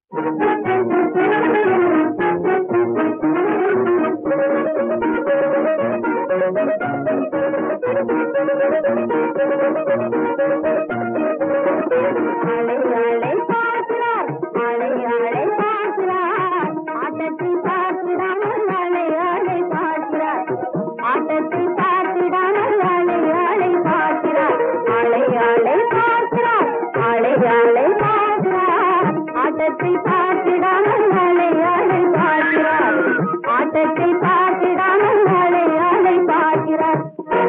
அலையாளை பார்க்கிறார் அலையாளை பார்க்கிறார் ஆட்டத்தை பார்க்கிறாமல் அலையாளை பார்க்கிறார் ஆட்டத்தை பார்க்கிறாமல் அலையாளை பார்க்கிறார் அலையாளை பார்க்கிறார் அலையாளை பார்க்கிறார் ஆட்டத்தை பார்க்கிறாமல் அலையாளை பார்க்கிறார் ஆட்டத்தை பார்க்கிறாமல் அலையாளை பார்க்கிறார்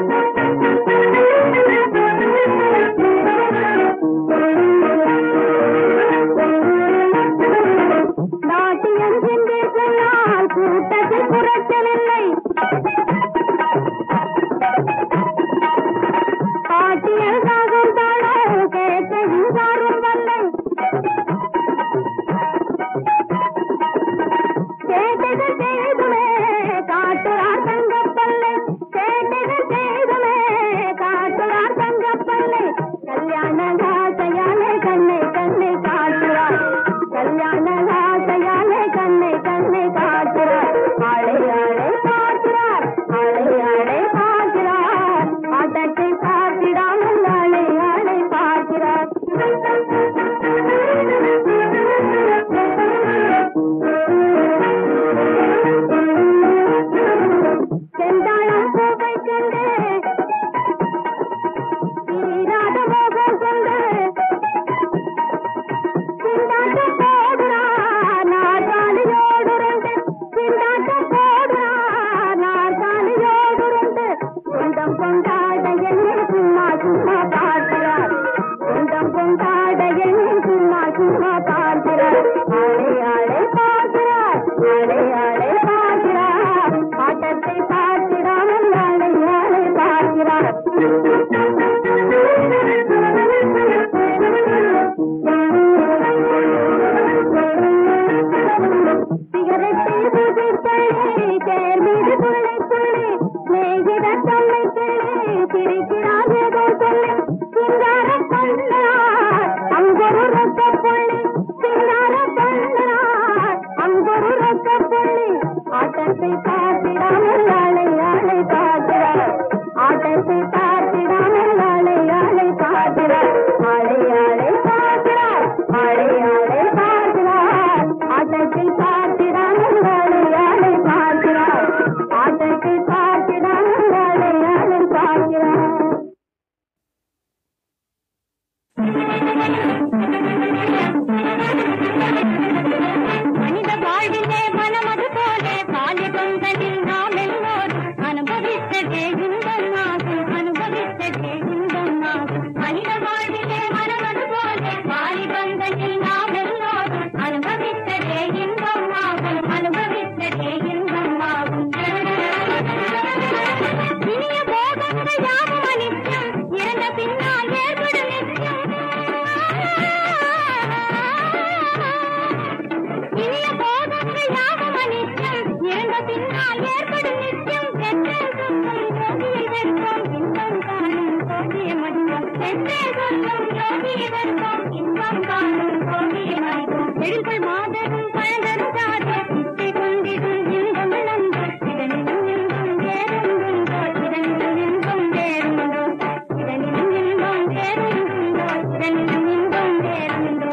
நாட்டியம் சென்று சொன்னால் கூட்டத்தில் குறைச்சலில்லை பாட்டியல் சாகும் தாழ கேட்கையும் சாரும் வல்லை சேட்டைகள் செய்துமே காட்டுறார் தங்கப்பல்லை சேட்டைகள் செய்துமே காட்டுறார் தங்கப்பல்லை கல்யாண ஆசையாலே கண்ணை கண்ணை காட்டுறார் கல்யாண ஆசையாலே கண்ணை கண்ணை காட்டுறார் ஆளையாளை பார்க்கிறார் ஆளையாளை பார்க்கிறார் ஆட்டத்தை பார்த்திடாமல் ஆளையாளை பார்க்கிறார் செந்தாழம் பூவை கண்டு தீராத மோகம் கொண்டு சிந்தாட்டம் போடுறார் நாற்காலியோடுருண்டு சிந்தாட்டம் போடுறார் நாற்காலியோடுருண்டு சொந்தம் கொண்டாட என்னை சும்மா சும்மா பார்க்கிறார் சொந்தம் கொண்டாட என்னை சும்மா சும்மா பார்க்கிறார் ஆளையாளை பார்க்கிறார் ஆளையாளை பார்க்கிறார் ஆட்டத்தை பார்க்கிறாமல் ஆளையாளை பார்க்கிறார் சிகரெட்டை புதித்தள்ளி தேர் மீது துள்ளை துள்ளி சிநேகித தொல்லை தள்ளி சிரிக்கிறார் ஏதோ சொல்லி சிங்கார கண்ணார் அங்கொரு ரத்த புள்ளி சிங்கார கண்ணார் அங்கொரு ரத்த புள்ளி ஆட்டத்தை பார்த்திடாமல் ஆளை ஆளை பார்க்கிறார் ஆட்டத்தை பார்த்திடாமல் ஆளை ஆளை பார்க்கிறார் ஆளை ஆளை பார்க்கிறார் ஆளை ஆளை பார்க்கிறார் ஆட்டத்தை பார்த்திடாமல் ஆளை ஆளை பார்க்கிறார் ஆட்டத்தை பார்த்திடாமல் ஆளை ஆளை பார்க்கிறார் மனித வாழ்விலே மனமது போலே பாலி பந்தனில் நாம் எல்லோரும் அனுபவித்ததே இன்பமாகும் அனுபவித்ததே இன்பமாகும் மனித வாழ்விலே மனமது போலே பாலி பந்தனில் நாம் எல்லோரும் அனுபவித்ததே இன்பமாகும் அனுபவித்ததே இன்பமாகும் இனிய போகங்கள் யாவும் அனித்யம் இறந்த பின்னால் ஏற்படும் நித்தியம் இனிய போகங்கள் யாவும் அனித்யம் இறந்த பின்னால் ஏற்படும் நித்தியம் பெற்றே சொல்லும் யோகியை வெறுப்போம் இன்பம் காணும் கோடியை மடிப்போம் பெற்றே சொல்லும் யோகியை வெறுப்போம் இன்பம் காணும் கோடியை மடிப்போம் எழில்கள் மாதரும் பழந்தரும் சாதே இச்சை கொண்டிடும் இன்பம் இழந்தோ இதனிலும் இன்பம் வேறுண்டோ இதனிலும் இன்பம் வேறுண்டோ இதனிலும் இன்பம் வேறுண்டோ இதனிலும் இன்பம் வேறுண்டோ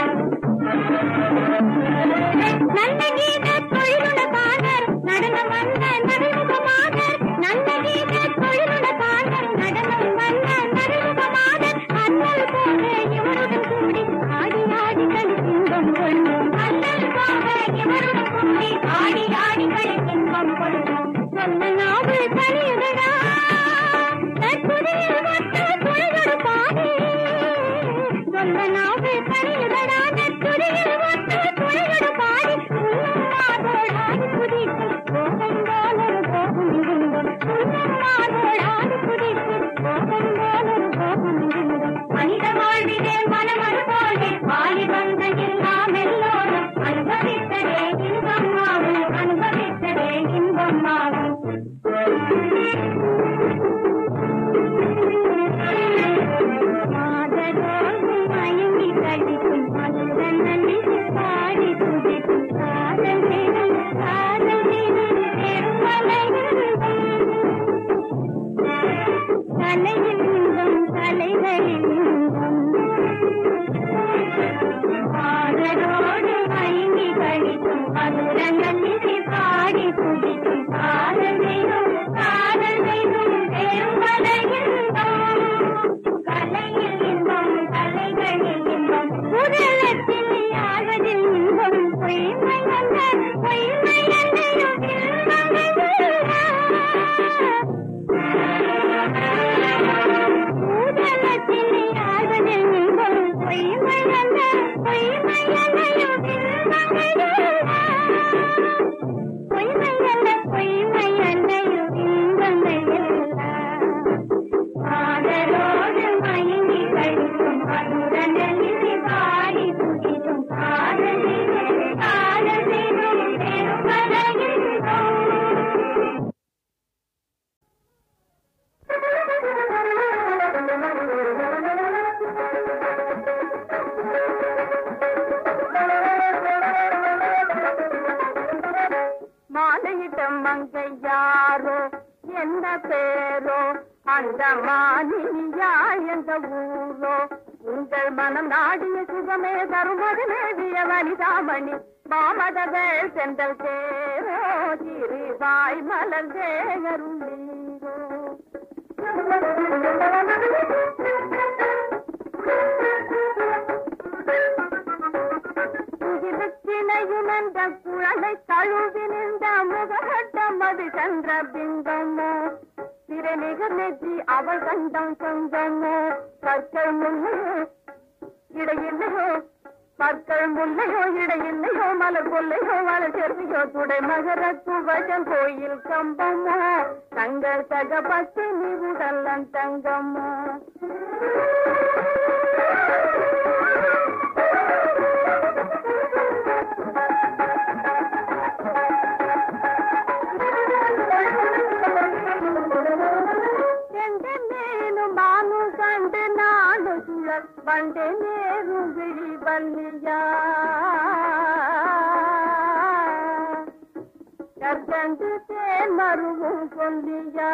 நல்ல கீத தொழிலுட பாடர் நடனம் வந்த நடுமுகமாதர் நல்ல கீத தொழிலுட பாடர் நடனம் வந்த நடுமுகமாதர் அண்ணல் போல இவருடன் கூடி ஆடி ஆடி கழித்தின்பம் கொள்வோம் அண்ணல் போல இவருடன் கூடி ஆடி ஆடி கழித்தின்பம் கொள்வோம் சொன்ன நாவு தனியுதடா தற்புதையில் ஒத்த தொழிலோடு பாடி சொன்ன நாவு தனியுதடா தற்புதையில் ஒத்த தொழிலோடு பாடி உன்னும் மாதோடாடி குதித்து கோபம் போலொரு கோபம் இருந்தோம் உன்னும் மாதோடாடி குதித்து கோபம் போலொரு கோபம் இருந்தோம் மனித வாழ்விலே மனமது போலே வாலி பந்தனில் நாம் எல்லோரும் அனுபவித்ததே இன்பமாகும் அனுபவித்ததே இன்பமாகும் மாதரோகம் மயங்கி கழிக்கும் மதுரன் பாடி துதி காதல் செய்தும் காதல் செய்தும் பெருமலை கலையில் இன்பம் கலைகளில் இன்பம் காதலோடு மயங்கி கழித்தும் மதுரங்கள் இசை பாடி துடித்தும் காதல் செய்தும் காதல் செய்தும் பெருமலை இன்பம் கலையில் இன்பம் கலைகளில் இன்பம் உடலத்தில் ஆழ்வதில் இன்பம் பொய்மை அல்ல பொய்மை அல்லையும் பூதலத்தில் ஆழ்வதில் இன்பம் பொய்மை அல்ல பொய்மை அல்லையும் பொய்மை அல்ல பொய்மை அல்லையும் இன்பங்கள் எல்லாம் காதலோடு மயங்கி கழிக்கும் மதுரங்கள் இசை பாடி துடிக்கும் காதல் செய்தும் காதல் செய்தும் பெருமலையின்றோம் மாலையிட்ட மங்கை யாரோ என்ன பேரோ அந்த மானியா என்ற ஊரோ உங்கள் மனம் நாடிய சுகமே தருமது மேவிய வனிதாமணி மாமதகள் சென்றல் தேரோ சிறிவாய் மலர்ந்தே அருளீரோ சினையும் என்ற குழலை தழுவி நின்ற முககட்டம் அது சென்ற பிம்பமோ திரைமிக நெற்றி அவள் கண்டம் சொந்தமோ பற்கள் முன்னையோ இடையில்லையோ பற்கள் முல்லையோ இடையில்லையோ மலர் கொல்லையோ மலர் செருவியோ துடை மகர குவஜன் கோயில் கம்பமோ தங்கள் சக பத்தினி உடல்லன் தங்கமோ నేను మాను కంటే నాను సుల బండే నేను విడి బల్లియా கற்கண்டு தேன் மருவும் சொல்லியா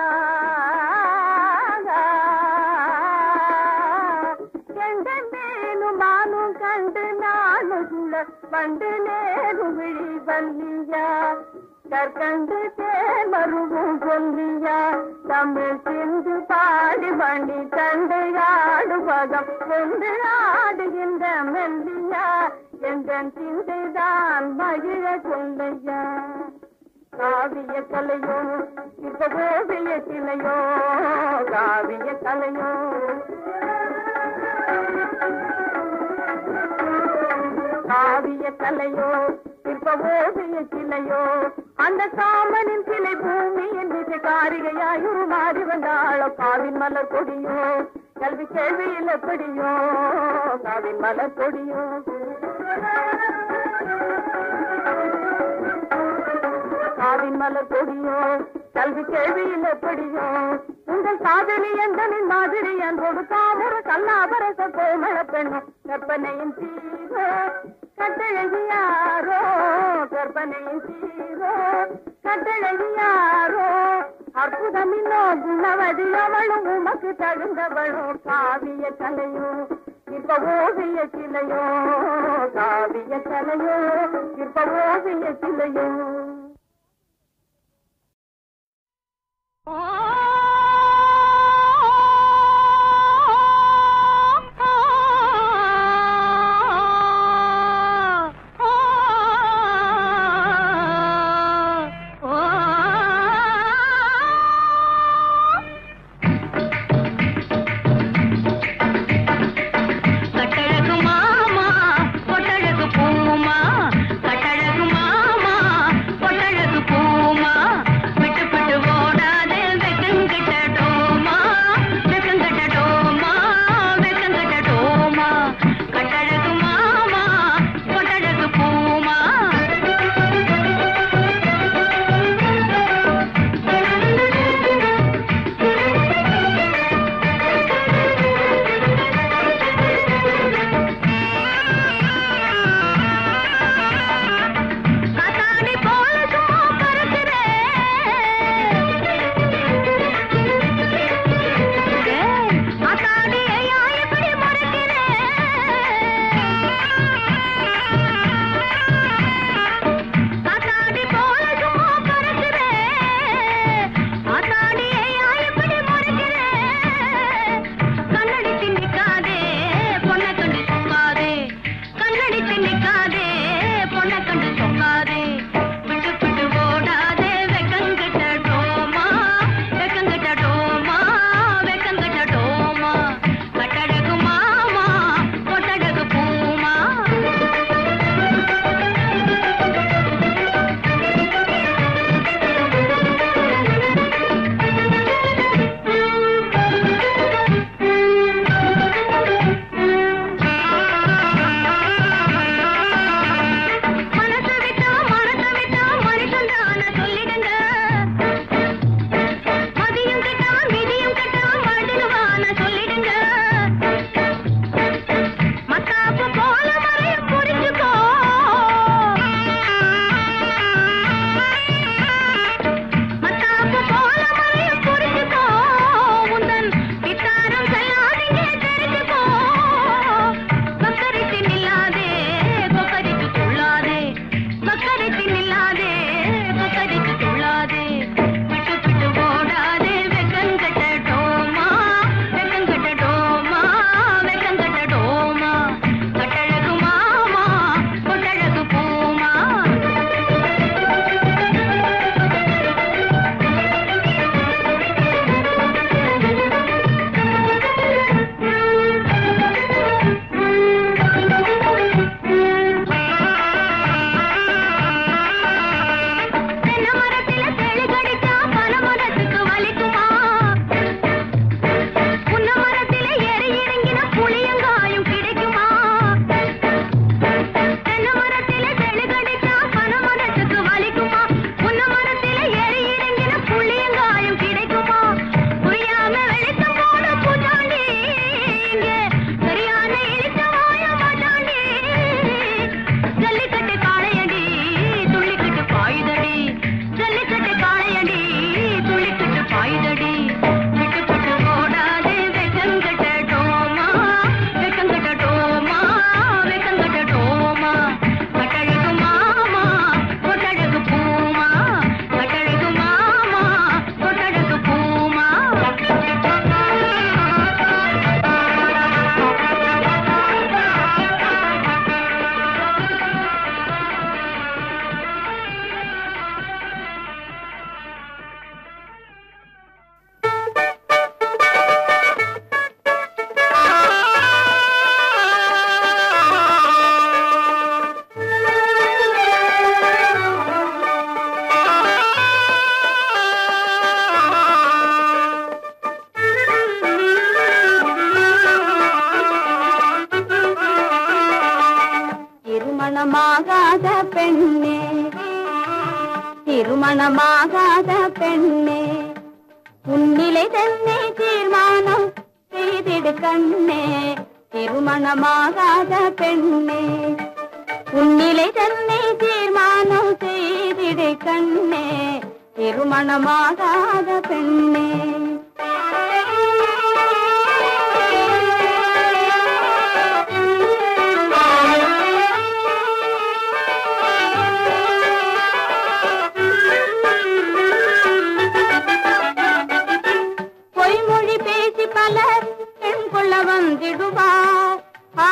கண்டன் மேனு மானு கண்டு நானு சுல பண்டு நேரு விழி வல்லியா கற்கண்டு தேன் மருவும் சொல்லியா தமிழ் சிந்து பாடி வண்டி தண்டு ஆடு பதம் கொண்டு ஆடுகின்ற மெல்லியா எந்த சிந்தைதான் மகிழ கொண்டையா காவிய கலையோ இப்ப ஓவிய சிலையோ காவிய கலையோ காவிய கலையோ இப்ப ஓவிய சிலையோ அந்த காமனின் சிலை பூமியின் திசை காரிகையாய் உருமாறி வந்தாளோ காவின் மலர் கொடியோ கல்வி கேள்வியில் எப்படியோ காவின் மலர் கொடியோ காவின் மலர் கொடியோ கல்வி கேள்வியில் எப்படியோ உங்கள் காதலி எந்தனின் மாதிரி என்போடு காமுற கல்லாபரச கோமள பெண்ணும் கற்பனையின் தீரோ கட்டழகியாரோ கற்பனையின் தீரோ கட்டழகியாரோ அற்புதமின்னோ குணவதி அவளும் உமக்கு தகுந்தவளோ காவிய கலையோ இப்ப ஓவிய சிலையோ காவிய கலையோ இப்ப ஓவிய சிலையோ கட்டழகு மாமா பொட்டழகு பூமா கட்டழகு மாமா பொட்டழகு பூமா விட்டு விட்டு ஓடாதே வெக்க திருமணமாகாத பெண்ணே திருமணமாகாத பெண்ணே உன்னிலை தன்னை தீர்மானம் செய்திடு கண்ணே திருமணமாகாத பெண்ணே உன்னிலை தன்னை தீர்மானம் செய்திடு கண்ணே திருமணமாகாத பெண்ணே பொய்மொழி பேசி பலர் பெண் கொள்ள வந்திடுவார் ஆ,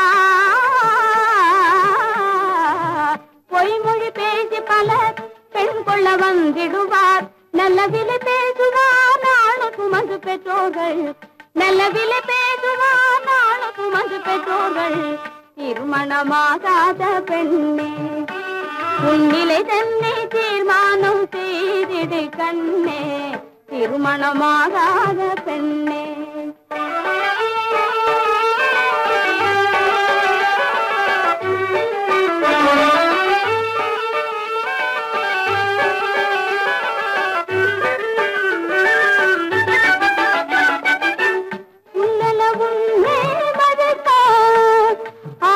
பொய்மொழி பேசி பலர் பெண் கொள்ள வந்திடுவார் நல்லவிலை பேசுவார் நாள சுமந்து பெற்றோர்கள் நல்லவிலை பேசுவார் நாள சுமந்து பெற்றோர்கள் திருமணமாகாத பெண்ணே உன்னிலை தன்னை தீர்மானம் செய்திடு கண்ணே திருமணமாகாத பெண்ணே உள்ளல உன்னே மதத்தான் ஆ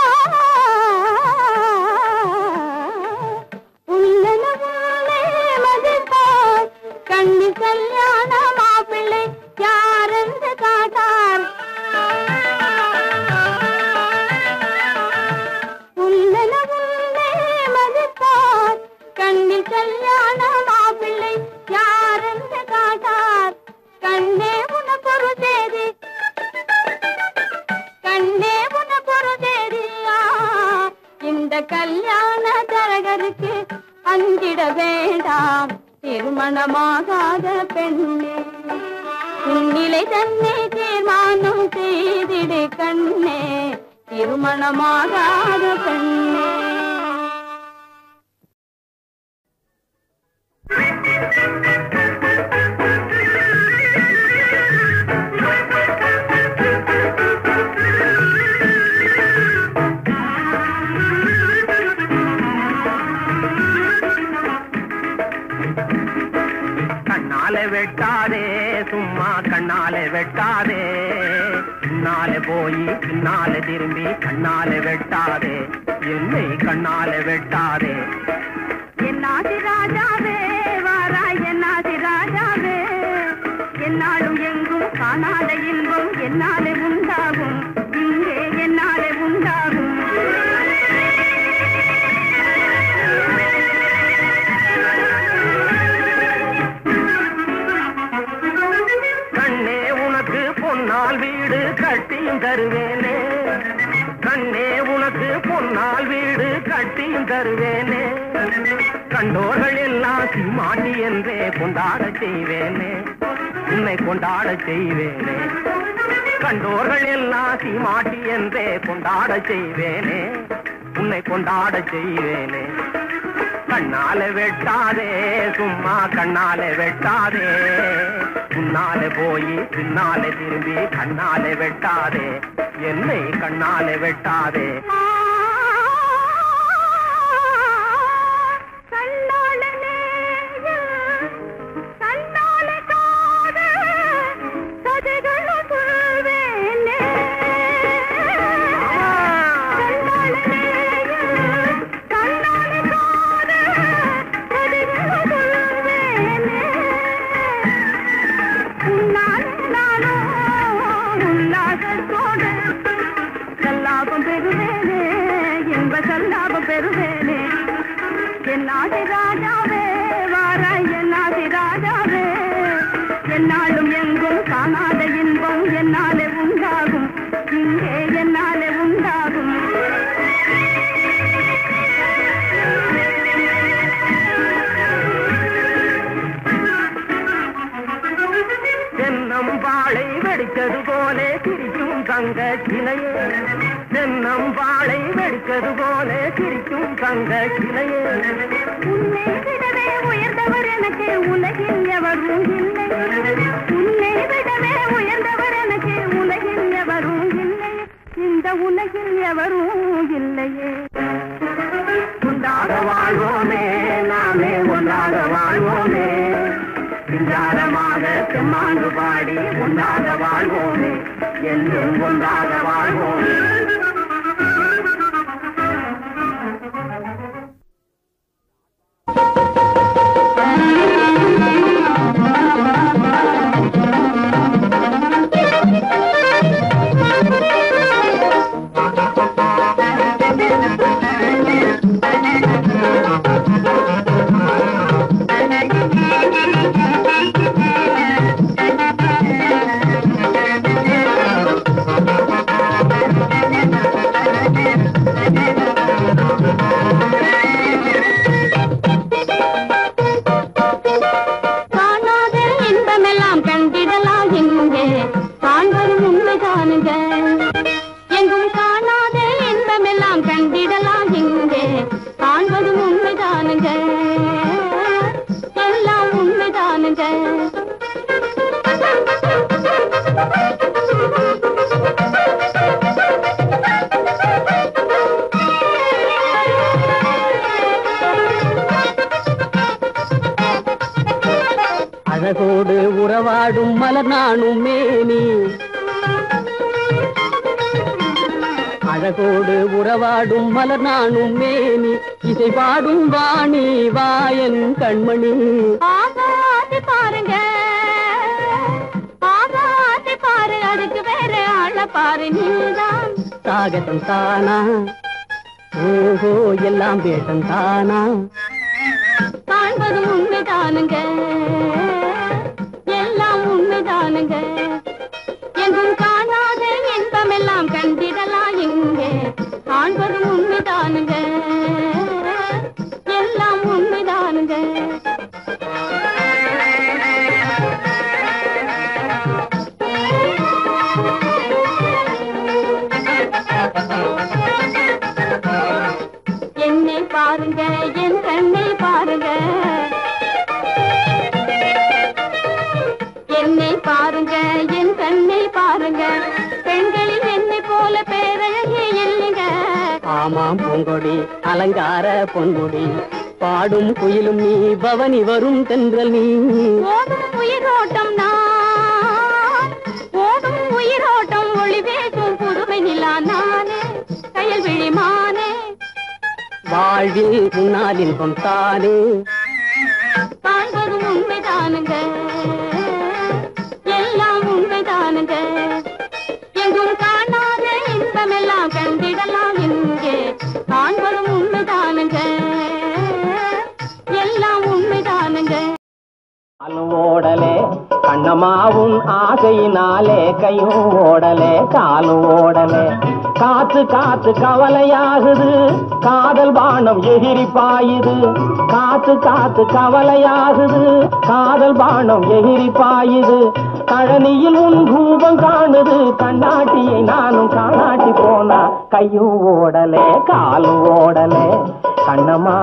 உள்ளல உன்னே மதத்தான் கண்ணி கல்யாண மாப்பிள்ளை யாரென்று காட்டார் உள்ளல உன்னே மதத்தான் கண்ணில் கல்யாண மாப்பிள்ளை யாரென்று காட்டார் கண்ணே உனக்கு ஒரு தேதி கண்ணே உனக்கு ஒரு தேதியா இந்த கல்யாண தரகருக்கு அஞ்சிட வேண்டாம் திருமணமாகாத பெண்ணே உன்னிலை தன்னை தீர்மானம் செய்திடு கண்ணே திருமணமாகாத பெண்ணே கண்ணாலே வெட்டாதே சும்மா கண்ணாலே வெட்டாதே பின்னாலே போய் பின்னாலே திரும்பி கண்ணாலே வெட்டாதே என்னை கண்ணாலே வெட்டாதே என்னாசி ராஜாவே வாராய் என்னாசி ராஜாவே என்னாலும் எங்கும் காணாத இன்பம் என்னாலே உண்டாகும் இங்கே என்னாலே உண்டாகும் கண்ணே உனக்கு பொன்னால் வீடு கட்டியும் தருவேனே கண்ணே உனக்கு பொன்னால் வீடு கட்டியும் தருவேனே கண்டோர்கள் எல்லாம் சீமாட்டி என்றே கொண்டாட செய்வேனே உன்னை கொண்டாட செய்வேனே கண்டோர்கள் எல்லாம் சீமாட்டி என்றே கொண்டாட செய்வேனே உன்னை கொண்டாட செய்வேனே கண்ணால வெட்டாதே சும்மா கண்ணால வெட்டாதே முன்னாலே போய் பின்னாலே திரும்பி கண்ணாலே வெட்டாதே என்னை கண்ணாலே வெட்டாதே கண்ணாளனே கண்ணாள காத கதைகளும் சொல்வேனே கண்ணாளனே கண்ணாள காத கதைகளும் சொல்வேனே உன்னால் நானும் உல்லாசத்தோடு சல்லாபம் பெறுவேனே என்ப சல்லாபம் பெறுவேனே என்னாதி ராஜாவே வாராய் என்னாதி ராஜாவே என்னாலும் எங்கும் காணாத இன்பம் என்னாலே உண்டாகும் இங்கே என்னாலே உண்டாகும் தென்னம் வாழை வெடித்தது போலே சிரிக்கும் தங்க சிலையே தென்னம் வாழை வெடித்தது போலே சிரிக்கும் தங்க சிலையே உன்னை விடவே உயர்ந்தவர் எனக்கு உலகில் எவரும் இல்லை உன்னை விடவே உயர்ந்தவர் எனக்கு உலகில் எவரும் இல்லை இந்த உலகில் எவரும் இல்லையே புத்தாண்டு பாடி ஒன்றாக வாழ்வோமே என்றும் ஒன்றாக வாழ்வோமே காணாத இன்பமெல்லாம் கண்டிடலாம் இங்கே காண்பதும் உண்மைதானுங்க எங்கும் காணாத இன்பமெல்லாம் கண்டிடலாம் இங்கே காண்பதும் உண்மைதானுங்க எல்லாம் உண்மைதானுங்க அழகோடு உறவாடும் மலர் நானும் மேனி அழகோடு உறவாடும் மலர் நானும் மேனி இசை பாடும் வாணி வாயன் கண்மணி ஆகாத்தி பாருங்க ஆகாத்தி பாரு அதுக்கு வேற ஆள பாரு நீதான் சாகசம் தானா ஓஹோ எல்லாம் வேஷம் தானா காண்பதும் உண்மைதானுங்க எல்லாம் உண்மைதானுங்க எங்கும் காணாத இன்பமெல்லாம் கண்டிடலாம் இங்கே காண்பதும் உண்மைதானுங்க எல்லாம் உண்மைதானுங்க என்னை பாருங்க என் கண்ணை பாருங்க என்னை பாருங்க என் கண்ணை பாருங்க பெண்களில் என்னை போல பேரழகி இல்லைங்க ஆமாம் பூங்கொடி அலங்கார பொன்முடி பாடும் குயிலும் நீ பவனி வரும் தென்றல் நீ ஓடும் உயிரோட்டம் நான் ஓடும் உயிரோட்டம் ஒளி பேசும் புதுமை நிலா நானே கையில் விழிமானே வாழ்வில் முன்னால் இன்பம் தானே காண்பதும் உண்மைதானுங்க எல்லாம் உண்மைதானுங்க எங்கும் காணாத இன்பமெல்லாம் கண்டிடலாம் இங்கே காண்பதும் உண்மைதானுங்க எல்லாம் உண்மைதானுங்க காலும் ஓடலே கண்ணம்மாவும் ஆசையினாலே கையும் ஓடலே காலும் ஓடலே காத்து காத்து கவலையாகுது காதல் பானம் எகிரி பாயுது காத்து காத்து கவலையாகுது காதல் பானம் எகிரி பாயுது கழனியில் உன் ரூபம் காணுது கண்ணாட்டியை நானும் காணாட்டி போனா கையும் ஓடலே காலும் ஓடலே கண்ணம்மா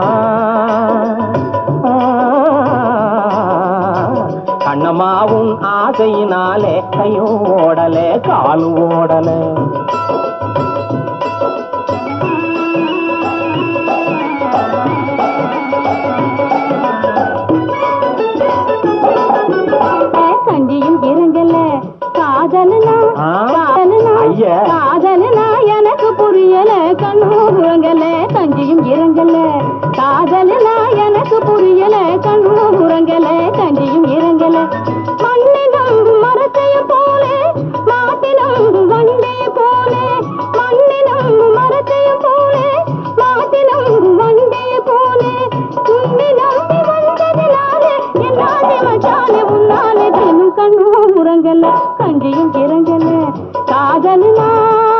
கண்ணம்மாவும் ஆசையினாலே கையும் ஓடலே காலும் ஓடலே கண்டியும் இருங்கல காதலனா ஆ? காதலனா ஐயா. காதலனா எனக்கு புரியல கண்ணூரங்கல கஞ்சியும் இருங்கல காதலனா எனக்கு புரியல கண்ணூரங்கல கஞ்சியும் இருங்கல மண்ணினம் மரத்தையும் போல மாட்டினம் வண்டைய போல மண்ணினம் மரத்தையும் போல மாட்டினம் வண்டைய போல உன்னை நம்பி வந்ததினாலே என்னாலே மச்சாலே உன்னாலே தினம் கண்ணும் உறங்கல கஞ்சியும் இறங்கல காதலனா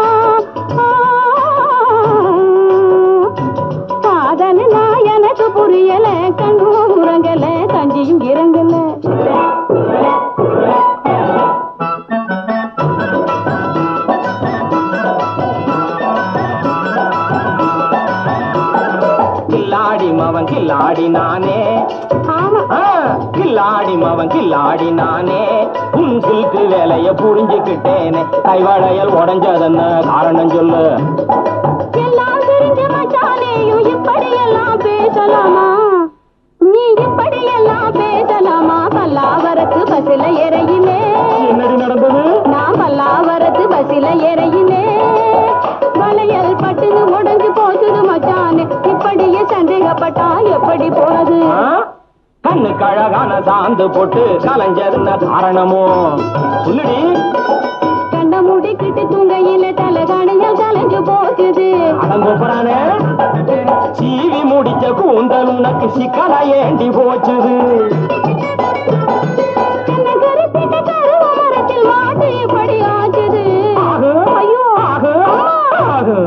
காதலனா எனக்கு புரியல கண்ணும் உறங்கல கஞ்சியும் இறங்கல கில்லாடி மவன் கில்லாடி நானே ஆமா ஆ, கில்லாடி மவன் கில்லாடி நானே உன் சில்கு வேலைய புரிஞ்சுக்கிட்டேனே கைவளையல் உடஞ்சதென்ன காரணம் சொல்லு எல்லாம் தெரிஞ்ச மச்சானேயும் இப்படியெல்லாம் பேசலாமா நீ இப்படியெல்லாம் பேசலாமா பல்லாவரத்து பஸ்ல இறையிலே எப்படி போனது ஆ? கண்ணுக்கு அழகான சாந்து போட்டு கலைஞ்சதுன்ன காரணமோ சொல்லுடி கண்ண முடிக்கிட்டு தூங்கையில தலகாணியில் கலைஞ்சு போகுது அடங்கோப்புறானே சீவி முடிச்ச கூந்தல் உனக்கு சிக்கலா ஏண்டி போச்சுது கண்ண கருத்திட்ட கருவ மரத்தில் மாட்டு எப்படி ஆச்சுது ஆகு, ஐயோ ஆகு, ஆகு.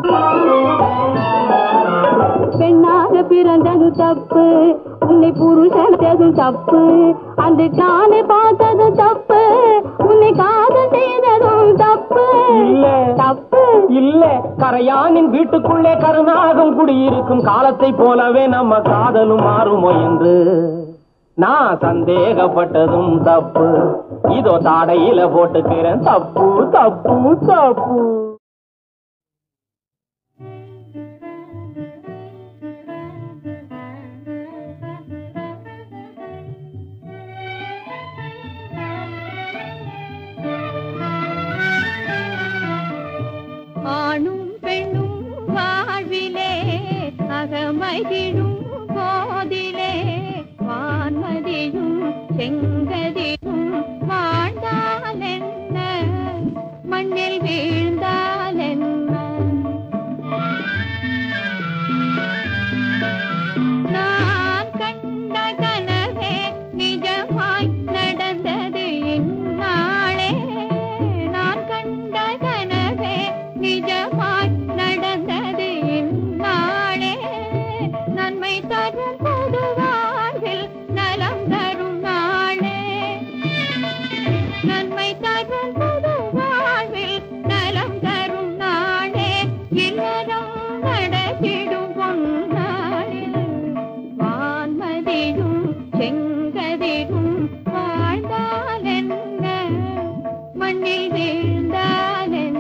பெண்ணாக பிறந்தது தப்பு உன்னை புருஷனது தப்பு அந்த காலை பார்த்தது தப்பு உன்னை காதல் செய்ததும் தப்பு இல்ல. தப்பு இல்ல கரையானின் வீட்டுக்குள்ளே கருணாகம் குடியிருக்கும் காலத்தை போலவே நம்ம காதலும் மாறுமோ என்று நான் சந்தேகப்பட்டதும் தப்பு இதோ தாடையில போட்டுக்கிறேன் தப்பு தப்பு தப்பு ஆணும் பெண்ணும் வாழ்விலே அகமகிழும் போதிலே வான்மதியும் செங்கதியும் வாழ்ந்தால் என்ன மண்ணில் வீழ்ந்தால் என்ன நான் கண்ட கனவே நிஜமாய் நடந்தது இந்நாளே நான் கண்ட கனவே நிஜமாய் நடந்தது இந்நாளே நன்மை தரும் பொது வாழ்வில் நலம் தரும் நாளே நன்மை தரும் பொது வாழ்வில் நலம் தரும் நாளே இல்லறம் நடத்திடும் பொன்னாளில் வான்மதியும் செங்கதிரும் வாழ்ந்தால் என்ன மண்ணில் வீழ்ந்தால் என்ன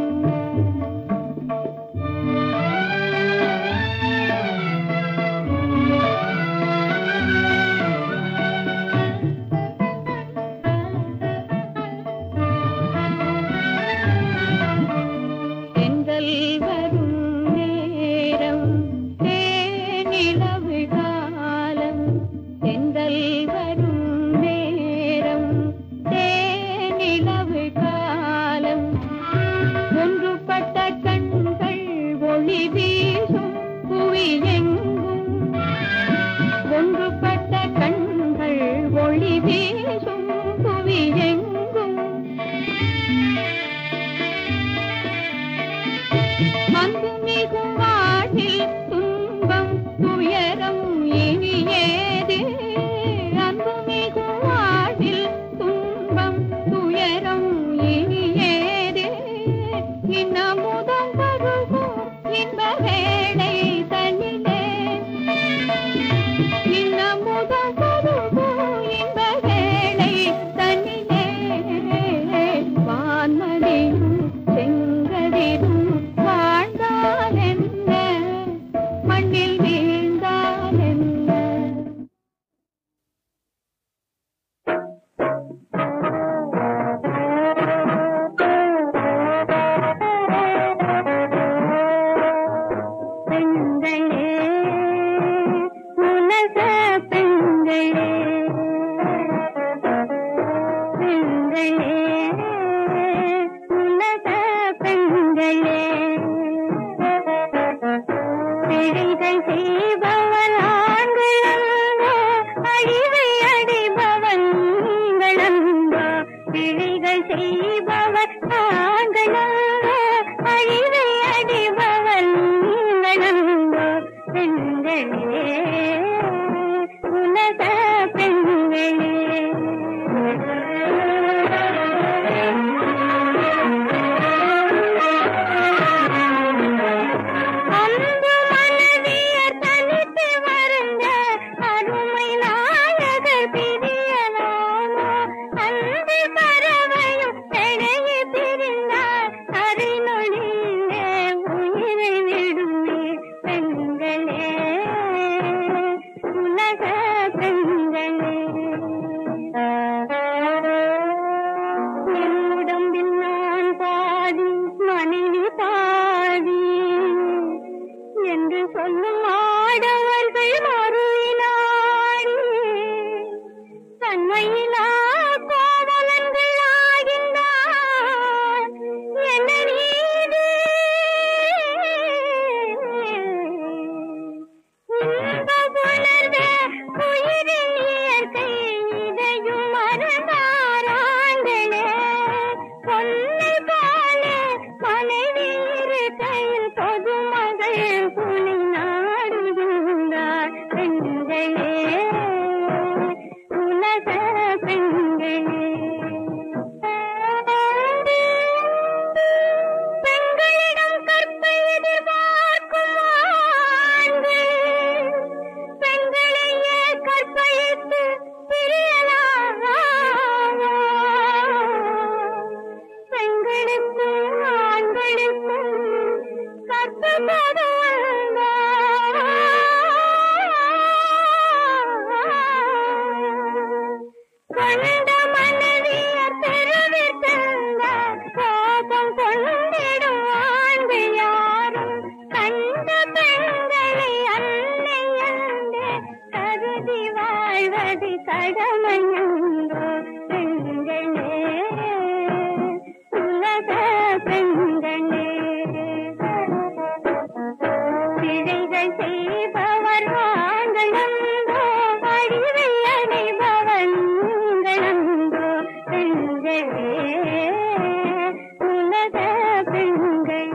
தென்றல் வரும் நேரம் தேனிலவு காலம் தென்றல் வரும் நேரம் தேனிலவு காலம் ஒன்றுபட்ட கண்கள் ஒளி வீசும் புவி எங்கும் ஒன்றுபட்ட கண்கள் ஒளி வீசும் புவி எங்கும் அன்பு மிகும் வாழ்வில் துன்பம் துயரம் இனி ஏது அன்பு மிகும் வாழ்வில் துன்பம் துயரம் இனி ஏது இன்னமுதம் பருகும் இன்ப வேளை தனிலே இன்னமுதம் பருகும் இன்ப வேளை தனிலே வான்மதியும் செங்கதிரும் வாழ்ந்தால் என்ன மண்ணில் வீழ்ந்தால் என்ன பெண்களே உலக பெண்களே பெண்களே உலக பெண்களே பிழைகள் செய்பவன் ஆண்களன்றோ அழிவை அடைபவன் நீங்களன்றோ பிழைகள் செய்பவன் ஆண்களன்றோ அழிவை அடைபவன் நீங்களன்றோ பெண்களே உலக பெண்களே அன்பு மனைவியர் தனித்து வருந்த அருமை நாயகர் பிரியலாமோ அன்பு பறவையும் இடையே பிரிந்தார் அறிநொழியிலே உயிரை விடுமே பெண்களே உலக பெண்களே என் உடம்பில் நான் பாதி மனைவி பாதி என்று சொல்லும் ஆடவர்கள் மறுவினா பெண்களை அன்னை என்று கருதி வாழ்வது கடமையன்றோ பெண்களே உலக பெண்களே பிழைகள் செய்பவர் வாங்களந்தோ வழிவை அடைபவங்களந்தோ பெண்களே உலக பெண்களே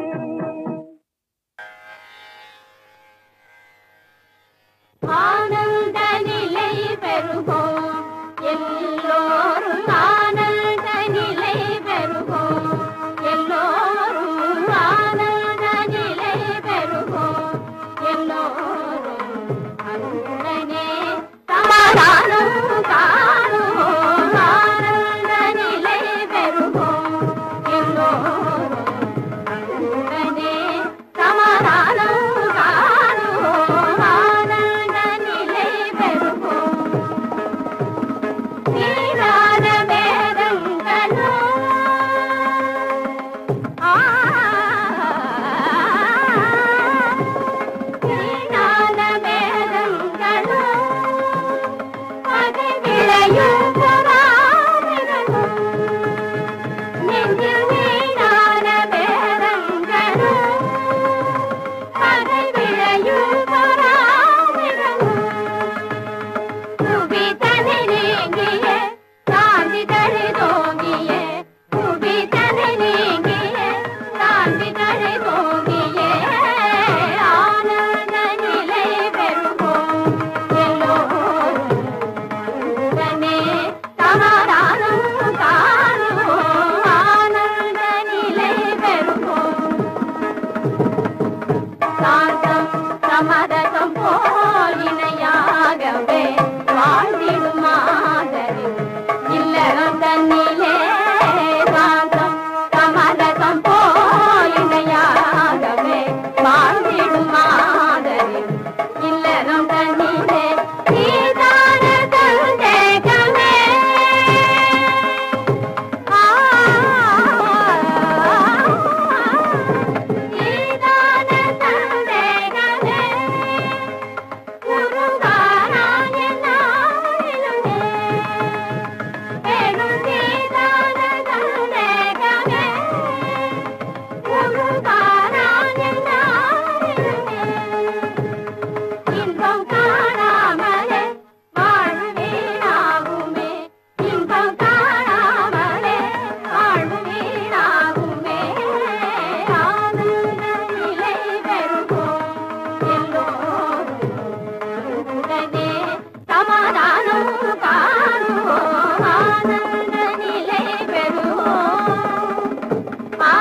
ஆனந்த நிலை பெறுவோம் எல்லோரும் ஆனந்த நிலை பெறுவோம் எல்லோரும் ஆனந்த நிலை பெறுவோம் எல்லோரும் அன்புடனே சமாதானம் காணுவோம் ஆனந்த நிலை பெறுவோம் எல்லோரும் அன்புடனே சமாதானம் காணுவோம் ஆனந்த நிலை பெறுவோம் தீராத வேதங்களோ ஆ தீராத வேதங்களோ பகை விளையும் புறாவிரலும் நெஞ்சில் வீணான வேதங்களோ பகை விளையும் புறாவிரலும் புவிதனை நீங்கிய சாந்தி தழை தோங்கிய புவிதனை நீங்கிய சாந்தி தழை தோங்கிய ஆனந்த நிலை பெறுவோம் எல்லோரும் உடனே சமாதானம் காணுவோம் ஆனந்த நிலை பெறுவோம் சாந்தம் சமரசம் போல் இணையாகவே வாழ்ந்திடும் மாதிரி இல்லறம் தன்னிலே சாந்தம் சமரசம் போல் இணையாகவே வாழ்ந்திடும் மாதிரி இல்லறம் தன்னிலே நீதான சந்தேகமே நீதான சந்தேகமே குருகாரான் என்னாரிலுமே பெரும் நீதான சந்தேகமே குருகாரான் என்னாரிலுமே இன்பம் காணாமலே வாழ்வு வீணாகுமே இன்பம் காணாமலே வாழ்வு வீணாகுமே ஆனந்த நிலை பெறுவோம் எல்லோரும் உடனே சமாதானம் காணுவோம் ஆனந்த நிலை பெறுவோம் ஆ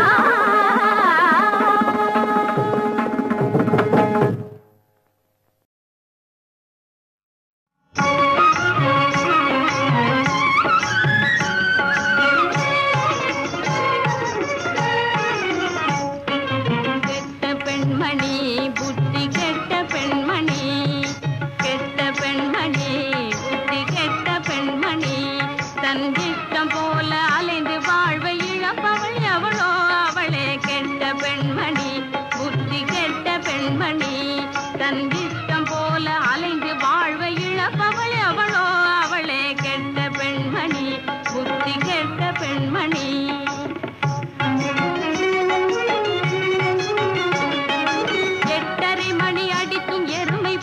கெட்ட பெண்மணி புத்தி கெட்ட பெண்மணி கெட்ட பெண்மணி புத்தி கெட்ட பெண்மணி தன் இஷ்டம் போல அலைந்து வாழ்வை இழப்பவள் எவளோ அவளே கெட்ட பெண்மணி புத்தி கெட்ட பெண்மணி தன் இஷ்டம் போல அலைந்து வாழ்வை இழப்பவள் எவளோ அவளே கெட்ட பெண்மணி புத்தி கெட்ட பெண்மணி எட்டரை மணி அடித்தும் எருமை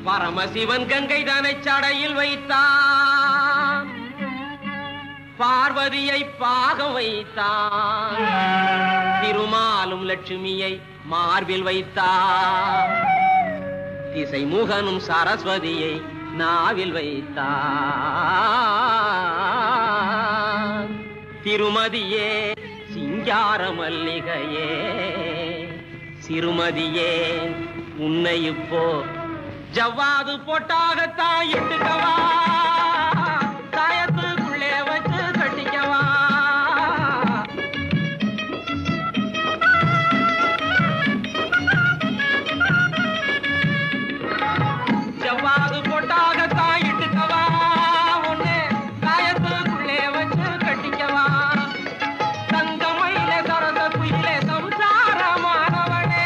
பரமசிவன் கங்கை தானை சடையில் வைத்தான் பார்வதியை பாகம் வைத்தான் திருமாலும் லட்சுமியை மார்பில் வைத்தான் திசை முகனும் சரஸ்வதியை நாவில் வைத்தான் திருமதியே சிங்கார மல்லிகையே சிறுமதியே உன்னை இப்போ ஜவ்வாது போட்டாகத்தான் இட்டுக்கவா தாயத்துக்குள்ளே வச்சு கட்டிக்கவா ஜவ்வாது போட்டாகத்தான் இட்டுக்கவா ஒண்ணு தாயத்துக்குள்ளே வச்சு கட்டிக்கவா தங்கமயிலே சரத குயிலே சம்சாரமானவனே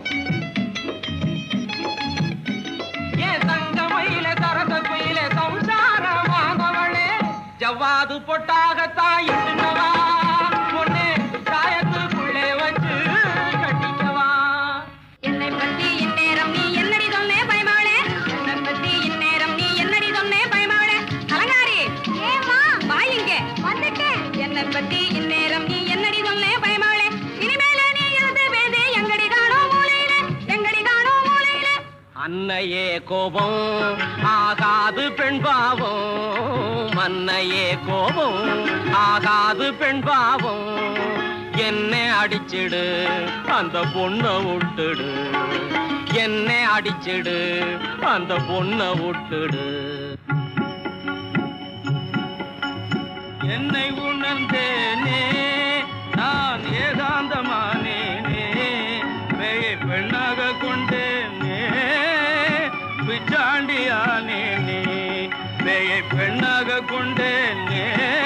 ஏன் தங்கமயிலே சரத குயிலே சம்சாரமானவனே ஜவ்வாது பொட்டாகத்தான் இட்டுக்கவா ஒண்ணு தாயத்துக்குள்ளே வச்சு கட்டிக்கவா என்னை பத்தி இந்நேரம் நீ என்னடி சொன்னே பயமாவளே என்னை பத்தி இந்நேரம் நீ என்னடி சொன்னே பயமாவளே அலங்காரி ஏமா வாயிங்க வந்துட்டேன் என்னை பத்தி இந்நேரம் நீ என்னடி சொன்னே பயமாவளே இனிமேல நீ எழுது பேதே எங்கடி காணோம் மூலையில எங்கடி காணோம் மூலையில அன்னையே கோபம் ஆகாது பெண் பாவம் அன்னையே கோபம் ஆகாது பெண் பாவம் என்னை அடிச்சிடு அந்த பொண்ணை விட்டுடு என்னை அடிச்சிடு அந்த பொண்ணை விட்டுடு என்னை உணர்ந்தேனே நான் ஏகாந்தமானேனே பேயை பெண்ணாக கொண்டேனே பிச்சாண்டியானேனே பேயை பெண்ணாக கொண்டேனே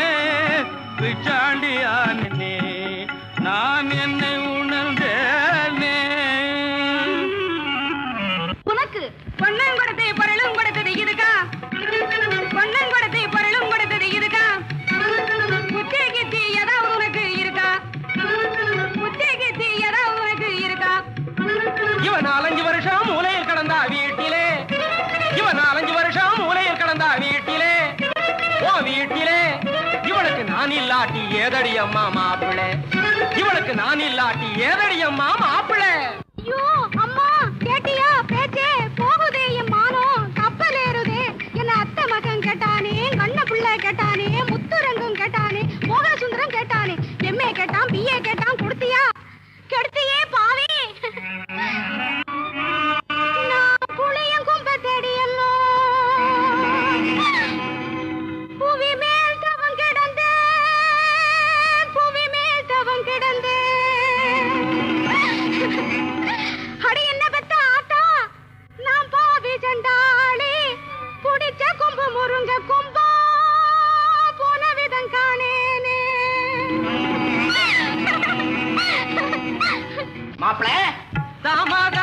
பிச்சாண்டியானே நான் என்னை உணர்ந்தேனே உனக்கு பொண்ணன் கொடுத்து பொருளும் கொடுத்தது இதுக்கா பொண்ணன் கொடுத்து பொருளும் கொடுத்தது இதுக்கா புத்தி கித்தி ஏதாவது உனக்கு இருக்கா புத்தி கித்தி ஏதாவது உனக்கு இருக்கா இவன் நாலஞ்சு வருஷம் மூலையில் கடந்தா வீட்டிலே இவன் நாலஞ்சு வருஷம் மூலையில் கடந்தா வீட்டிலே ஓ வீட்டிலே இவனுக்கு நான் இல்லாட்டி ஏதடி அம்மா மாப்பிள்ளை இவனுக்கு நான் இல்லாட்டி ஏதடி அம்மா மாப்பிள்ளை ஐயோ அம்மா கேட்டியா பேச்சே போகுதே என் மானம் கப்பல் ஏறுதே என்ன அத்தை மகன் கேட்டானே கண்ண புள்ள கேட்டானே முத்துரங்கும் கேட்டானே மோகனசுந்தரம் கேட்டானே எம்ஏ கேட்டான் பிஏ கேட்டான் கொடுத்தியா கெடுத்தியே பாவி நான் புளியன் கும்ப தேடியல்லோ புவி மேல் தவம் கிடந்தேன் புவி மேல் தவம் கிடந்தேன் அடி என்ன பெத்த ஆட்டா நான் பாவி சண்டாளி புடிச்ச கும்பு முருங்க கும்பா போன விதம் காணேனே மாப்பிள்ளை தாமாதா